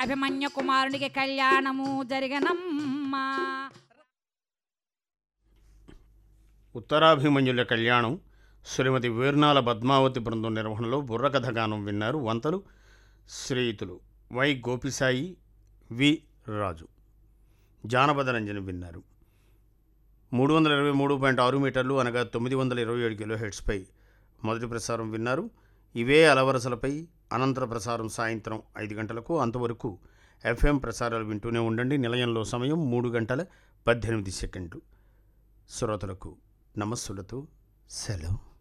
అభిమన్యు కుమారునికి కళ్యాణము జరిగనమ్మా ఉత్తరాభిమన్యుల కళ్యాణం శ్రీమతి వీర్నాల పద్మావతి బృందం నిర్వహణలో బుర్రకథగానం విన్నారు వంతలు శ్రీయుతులు వై గోపిసాయి వి రాజు జానపద రంజని విన్నారు మూడు వందల ఇరవై మూడు పాయింట్ ఆరు మీటర్లు అనగా తొమ్మిది వందల ఇరవై ఏడు కిలో హెడ్స్పై మొదటి ప్రసారం విన్నారు ఇవే అలవరసలపై అనంతర ప్రసారం సాయంత్రం ఐదు గంటలకు అంతవరకు ఎఫ్ఎం ప్రసారాలు వింటూనే ఉండండి నిలయంలో సమయం మూడు గంటల పద్దెనిమిది సెకండ్లు శ్రోతలకు నమస్సులతో సెలవు